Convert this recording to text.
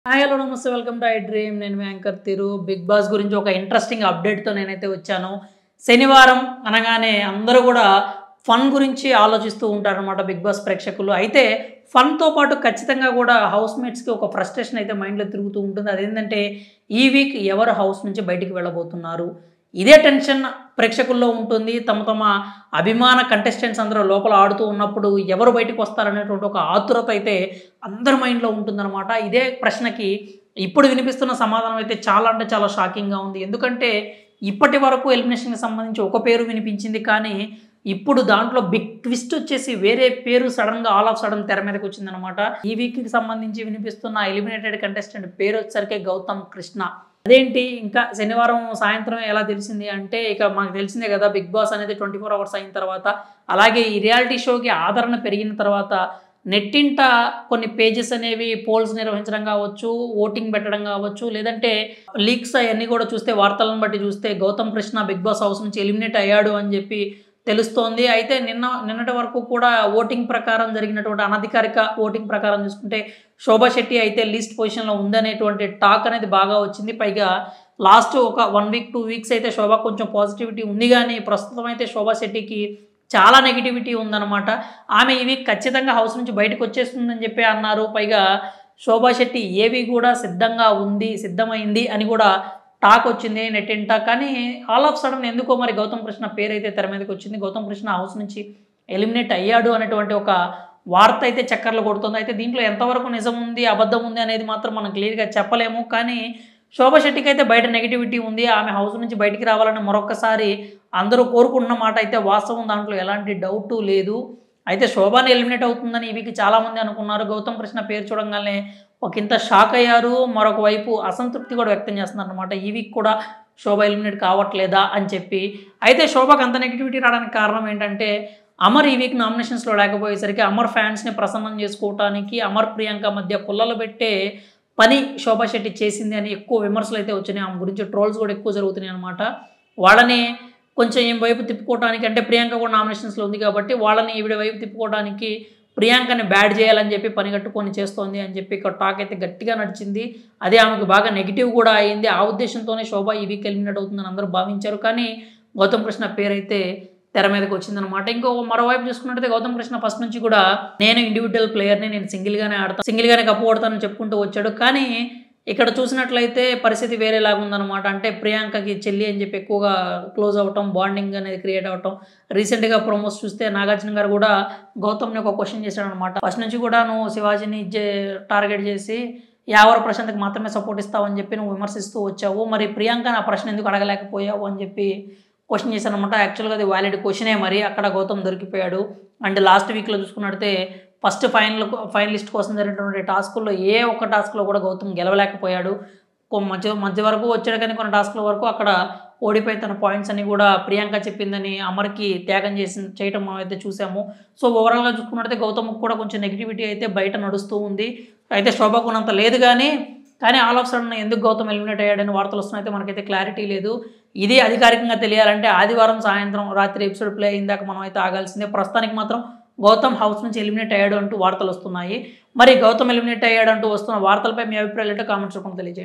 hi hello namaste welcome to I Dream నేను మీ anchor Thiru Bigg Boss గురించి ఒక ఇంట్రెస్టింగ్ అప్డేట్తో నేనైతే వచ్చాను శనివారం అనగానే అందరూ కూడా ఫన్ గురించి ఆలోచిస్తూ ఉంటారనమాట బిగ్ బాస్ ప్రేక్షకులు అయితే ఫన్తో పాటు ఖచ్చితంగా కూడా హౌస్ మేట్స్కి ఒక ఫ్రస్ట్రేషన్ అయితే మైండ్లో తిరుగుతూ ఉంటుంది అదేంటంటే ఈ వీక్ ఎవరు హౌస్ నుంచి బయటికి వెళ్ళబోతున్నారు ఇదే టెన్షన్ ప్రేక్షకుల్లో ఉంటుంది తమ తమ అభిమాన కంటెస్టెంట్స్ అందరూ లోపల ఆడుతూ ఉన్నప్పుడు ఎవరు బయటకు వస్తారనేటువంటి ఒక ఆతురత అయితే అందరి మైండ్లో ఉంటుందన్నమాట ఇదే ప్రశ్నకి ఇప్పుడు వినిపిస్తున్న సమాధానం అయితే చాలా అంటే చాలా షాకింగ్గా ఉంది ఎందుకంటే ఇప్పటి వరకు ఎలిమినేషన్కి సంబంధించి ఒక పేరు వినిపించింది కానీ ఇప్పుడు దాంట్లో బిగ్ ట్విస్ట్ వచ్చేసి వేరే పేరు సడన్గా ఆల్ ఆఫ్ సడన్ తెర మీదకి వచ్చిందనమాట ఈ వీక్కి సంబంధించి వినిపిస్తున్న ఎలిమినేటెడ్ కంటెస్టెంట్ పేరు వచ్చేసరికి గౌతమ్ కృష్ణ అదేంటి ఇంకా శనివారం సాయంత్రం ఎలా తెలిసింది అంటే ఇక మనకు తెలిసిందే కదా బిగ్ బాస్ అనేది ట్వంటీ ఫోర్ అవర్స్ అయిన తర్వాత అలాగే ఈ రియాలిటీ షోకి ఆదరణ పెరిగిన తర్వాత నెట్టింట కొన్ని పేజెస్ అనేవి పోల్స్ నిర్వహించడం కావచ్చు ఓటింగ్ పెట్టడం కావచ్చు లేదంటే లీక్స్ అవన్నీ కూడా చూస్తే వార్తలను బట్టి చూస్తే Gautham Krishna Bigg Boss house నుంచి ఎలిమినేట్ అయ్యాడు అని చెప్పి తెలుస్తోంది అయితే నిన్న నిన్నటి వరకు కూడా ఓటింగ్ ప్రకారం జరిగినటువంటి అనధికారిక ఓటింగ్ ప్రకారం చూసుకుంటే శోభా శెట్టి అయితే లీస్ట్ పొజిషన్లో ఉందనేటువంటి టాక్ అనేది బాగా వచ్చింది పైగా లాస్ట్ ఒక వన్ వీక్ టూ వీక్స్ అయితే శోభా కొంచెం పాజిటివిటీ ఉంది కానీ ప్రస్తుతం అయితే శోభా శెట్టికి చాలా నెగిటివిటీ ఉందన్నమాట ఆమె ఈ వీక్ ఖచ్చితంగా హౌస్ నుంచి బయటకు వచ్చేస్తుందని చెప్పి అన్నారు పైగా శోభా శెట్టి ఏవి కూడా సిద్ధంగా ఉంది సిద్ధమైంది అని కూడా టాక్ వచ్చింది నెట్టింట కానీ ఆల్ ఆఫ్ సడన్ ఎందుకో మరి గౌతమ్ కృష్ణ పేరు అయితే తెర మీదకి వచ్చింది గౌతమ్ కృష్ణ హౌస్ నుంచి ఎలిమినేట్ అయ్యాడు అనేటువంటి ఒక వార్త అయితే చక్కర్లు కొడుతుంది అయితే దీంట్లో ఎంతవరకు నిజం ఉంది అబద్ధం ఉంది అనేది మాత్రం మనం క్లియర్గా చెప్పలేము కానీ శోభా శెట్టికి అయితే బయట నెగిటివిటీ ఉంది ఆమె హౌస్ నుంచి బయటికి రావాలని మరొకసారి అందరూ కోరుకుంటున్న మాట అయితే వాస్తవం దాంట్లో ఎలాంటి డౌటు లేదు అయితే శోభాని ఎలిమినేట్ అవుతుందని ఈ వీక్ చాలామంది అనుకున్నారు గౌతమ్ కృష్ణ పేరు చూడంగానే ఒక ఇంత షాక్ అయ్యారు మరొక వైపు అసంతృప్తి కూడా వ్యక్తం చేస్తున్నారు అనమాట ఈ వీక్ కూడా శోభ ఎలిమినేట్ కావట్లేదా అని చెప్పి అయితే శోభకు అంత నెగిటివిటీ రావడానికి కారణం ఏంటంటే అమర్ ఈ వీక్ నామినేషన్స్లో లేకపోయేసరికి అమర్ ఫ్యాన్స్ని ప్రసన్నం చేసుకోవటానికి అమర్ ప్రియాంక మధ్య పుల్లలు పెట్టే పని శోభా శెట్టి చేసింది అని ఎక్కువ విమర్శలు అయితే వచ్చినాయి ఆమె గురించి ట్రోల్స్ కూడా ఎక్కువ జరుగుతున్నాయి అనమాట వాళ్ళని కొంచెం ఏం వైపు తిప్పుకోవడానికి అంటే ప్రియాంక కూడా నామినేషన్స్లో ఉంది కాబట్టి వాళ్ళని ఈవిడ వైపు తిప్పుకోవడానికి ప్రియాంకని బ్యాడ్ చేయాలని చెప్పి పని కట్టుకొని చేస్తోంది అని చెప్పి ఇక్కడ టాక్ అయితే గట్టిగా నడిచింది అదే ఆమెకు బాగా నెగిటివ్ కూడా అయింది ఆ ఉద్దేశంతోనే శోభ ఈ వీక్ ఎలిమినేట్ అవుతుందని అందరూ భావించారు కానీ గౌతమ్ కృష్ణ పేరు అయితే తెర మీదకి వచ్చిందనమాట ఇంకో మరోవైపు చూసుకున్నట్టయితే గౌతమ్ కృష్ణ ఫస్ట్ నుంచి కూడా నేను ఇండివిజువల్ ప్లేయర్ని నేను సింగిల్గానే ఆడతాను సింగిల్గానే కప్పు కొడతానని చెప్పుకుంటూ వచ్చాడు కానీ ఇక్కడ చూసినట్లయితే పరిస్థితి వేరేలాగా ఉందన్నమాట అంటే ప్రియాంకకి చెల్లి అని చెప్పి ఎక్కువగా క్లోజ్ అవ్వటం బాండింగ్ అనేది క్రియేట్ అవ్వటం రీసెంట్గా ప్రమోస్ చూస్తే నాగార్జున గారు కూడా గౌతమ్ని ఒక క్వశ్చన్ చేశాడు అనమాట ఫస్ట్ నుంచి కూడా నువ్వు శివాజీని ఇచ్చే టార్గెట్ చేసి యావర ప్రశాంత్కి మాత్రమే సపోర్ట్ ఇస్తావు అని చెప్పి నువ్వు విమర్శిస్తూ వచ్చావు మరి ప్రియాంక నా ప్రశ్న ఎందుకు అడగలేకపోయావు అని చెప్పి క్వశ్చన్ చేశాను అనమాట యాక్చువల్గా అది వ్యాలిడ్ క్వశ్చనే మరి అక్కడ గౌతమ్ దొరికిపోయాడు అండ్ లాస్ట్ వీక్లో చూసుకున్నట్టయితే ఫస్ట్ ఫైనల్ ఫైనలిస్ట్ కోసం జరిగినటువంటి టాస్కుల్లో ఏ ఒక్క టాస్క్లో కూడా గౌతమ్ గెలవలేకపోయాడు కొ- మధ్య మధ్య వరకు వచ్చాడు కానీ కొన్ని టాస్క్ల వరకు అక్కడ ఓడిపోయి తన పాయింట్స్ అని కూడా ప్రియాంక చెప్పిందని అమర్కి త్యాగం చేసి చేయటం మనం అయితే చూసాము సో ఓవరాల్గా చూసుకున్నట్టయితే గౌతమ్కి కూడా కొంచెం నెగిటివిటీ అయితే బయట నడుస్తూ ఉంది అయితే శోభకున్నంత లేదు కానీ కానీ ఆల్ ఆఫ్ సడన్ ఎందుకు గౌతమ్ ఎలిమినేట్ అయ్యాడని వార్తలు వస్తున్నాయి అయితే మనకైతే క్లారిటీ లేదు ఇది అధికారికంగా తెలియాలంటే ఆదివారం సాయంత్రం రాత్రి ఎపిసోడ్ ప్లే అయిందాక మనం అయితే ఆగాల్సిందే ప్రస్తుతానికి మాత్రం గౌతమ్ హౌస్ నుంచి ఎలిమినేట్ అయ్యాడు అంటూ వార్తలు వస్తున్నాయి మరి గౌతమ్ ఎలిమినేట్ అయ్యాడు అంటూ వస్తున్న వార్తలపై మీ అభిప్రాయాలు ఏంటో కామెంట్స్ రూపంలో తెలియజేయండి